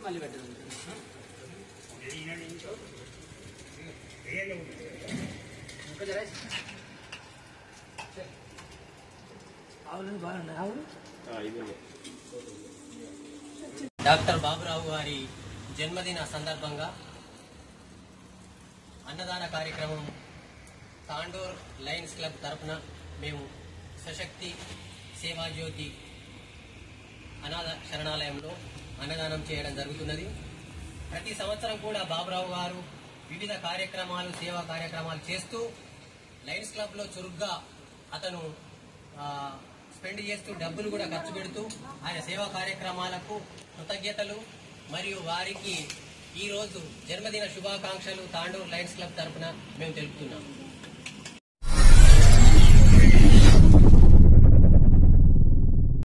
మళ్ళీ పెట్టడం ఇంకా జరా ఆవులు బాగున్నాయి ఆవులు డాక్టర్ బాబురావు గారి జన్మదిన సందర్భంగా అన్నదాన కార్యక్రమం తాండూర్ లయన్స్ క్లబ్ తరపున మేము సశక్తి సేవాజ్యోతి అనాథ శరణాలయంలో అన్నదానం చేయడం జరుగుతున్నది ప్రతి సంవత్సరం కూడా బాబురావు గారు వివిధ కార్యక్రమాలు సేవా కార్యక్రమాలు చేస్తూ లయన్స్ క్లబ్ లో చురుగ్గా అతను ఆ, స్పెండ్ చేస్తూ డబ్బులు కూడా ఖర్చు పెడుతూ ఆయన సేవా కార్యక్రమాలకు కృతజ్ఞతలు మరియు వారికి ఈ రోజు జన్మదిన శుభాకాంక్షలు తాండూరు లయన్స్ క్లబ్ తరపున మేము తెలుపుతున్నాం